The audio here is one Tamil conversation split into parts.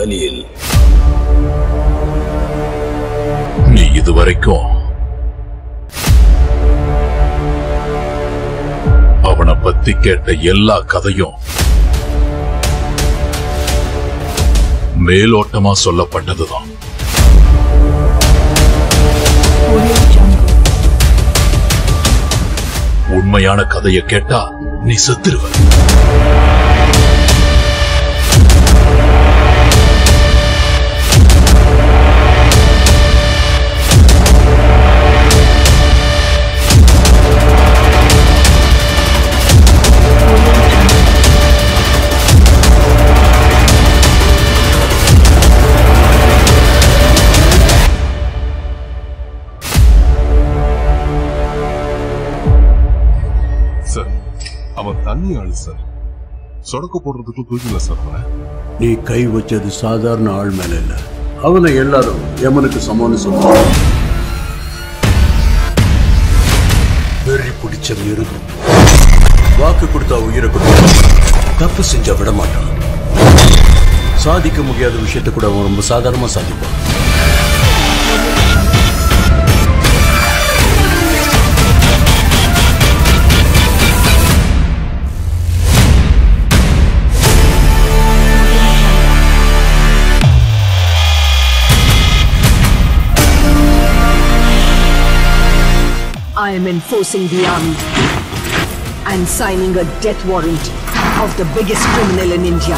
கலீல் நீ இதுவரைக்கும் அவனை பத்தி கேட்ட எல்லா கதையும் மேலோட்டமா சொல்லப்பட்டதுதான் உண்மையான கதையை கேட்டா நீ செத்துருவ சார் அவன் தண்ணி ஆளு சார் சொடக்கு போடுறதுக்கு தூக்கில சார் அவனை நீ கை வச்சது சாதாரண ஆள் மேல இல்ல அவனை எல்லாரும் யமனுக்கு சமானு சொல்லுவாங்க வெறி பிடிச்ச மிருகம் வாக்கு கொடுத்தா உயிரை கொடுத்தா தப்பு செஞ்சா விட மாட்டான் சாதிக்க முடியாத விஷயத்தை கூட அவன் ரொம்ப சாதாரணமா சாதிப்பான் I am enforcing the army and signing a death warrant of the biggest criminal in India.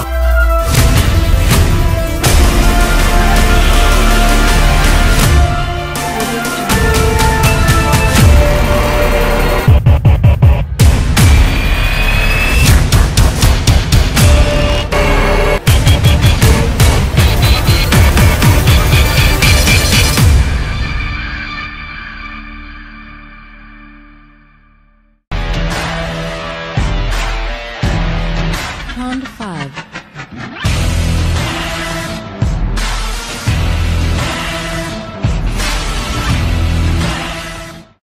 Round five.